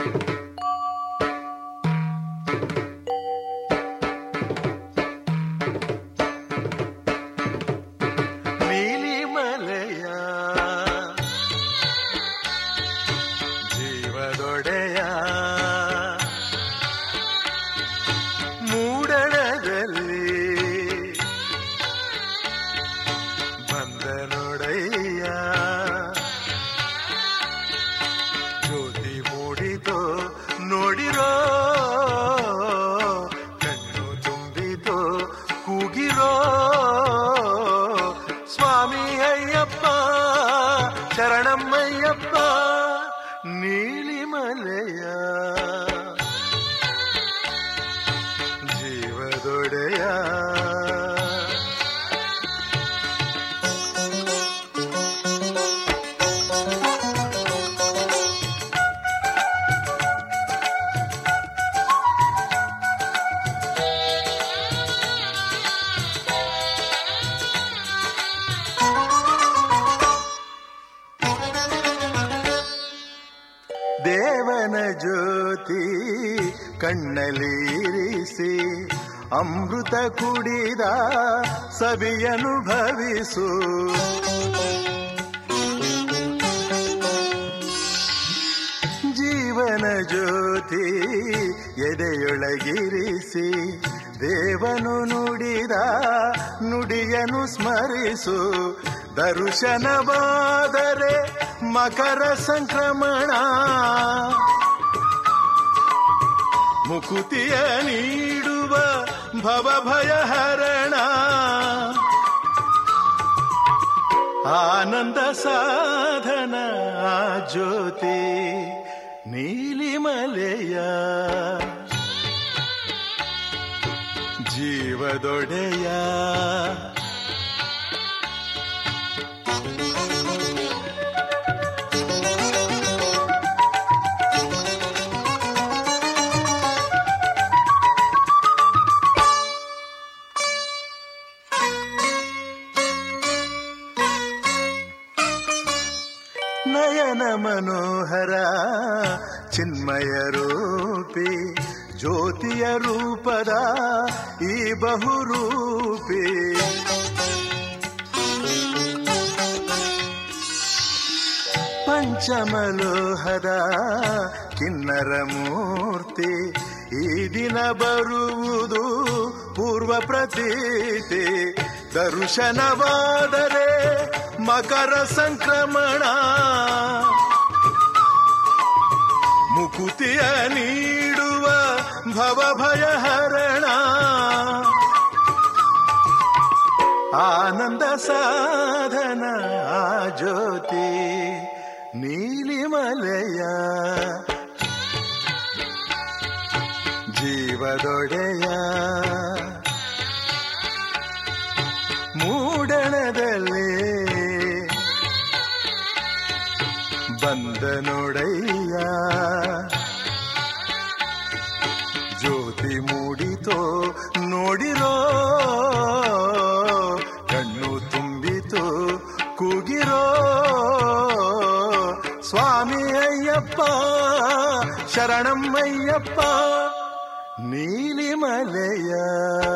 ನೀಲಿಮಲೆಯ ಜೀವದೊಡೆಯ ಮೂಡಣದಲ್ಲಿ ಬಂದ ನೋಡಯ್ಯ ಜ್ಯೋತಿ ಮೂಡಿತೋ ನೋಡಿರೋ ಕಣ್ಣು ತುಂಬಿತೋ ಕೂಗಿರೋ ಸ್ವಾಮಿ ಅಯ್ಯಪ್ಪ ಶರಣಮ್ಮಯ್ಯಪ್ಪ ನೀಲಿಮಲೆಯ ಜೀವದೊಡೆಯ ದೇವನ ಜ್ಯೋತಿ ಕಣ್ಣಲ್ಲಿರಿಸಿ ಅಮೃತ ಕುಡಿದ ಸವಿಯನುಭವಿಸು ಜೀವನ ಜ್ಯೋತಿ ಎದೆಯೊಳಗಿರಿಸಿ ದೇವನು ನುಡಿದ ನುಡಿಯನು ಸ್ಮರಿಸು ದರ್ಶನವಾದರೆ ಮಕರ ಸಂಕ್ರಮಣ ಮುಕುತಿಯ ನೀಡುವ ಭವಭಯಹರಣ ಆನಂದ ಸಾಧನ ಆ ಜ್ಯೋತಿ ನೀಲಿಮಲೆಯ ಜೀವದೊಡೆಯ ನಯನ ಮನೋಹರ ಚಿನ್ಮಯ ರೂಪಿ ಜ್ಯೋತಿಯ ರೂಪದ ಈ ಬಹುರೂಪಿ ಪಂಚಮಲೋಹದ ಕಿನ್ನರ ಮೂರ್ತಿ ಈ ದಿನ ಬರುವುದು ಪೂರ್ವ ಪ್ರತೀತಿ ದರ್ಶನವಾದರೆ ಮಕರ ಸಂಕ್ರಮಣ ಮುಕುತಿಯ ನೀಡುವ ಭವಭಯಹರಣ ಆನಂದ ಸಾಧನ ಆ ಜ್ಯೋತಿ ನೀಲಿಮಲೆಯ ಜೀವದೊಡೆಯ ಮೂಡಣದಲ್ಲಿ ಬಂದ ನೋಡಯ್ಯ ಜ್ಯೋತಿ ಮೂಡಿತೋ ನೋಡಿರೋ ಕಣ್ಣು ತುಂಬಿತು ಕೂಗಿರೋ ಸ್ವಾಮಿ ಅಯ್ಯಪ್ಪ ಶರಣಮ್ಮಯ್ಯಪ್ಪ ನೀಲಿಮಲೆಯ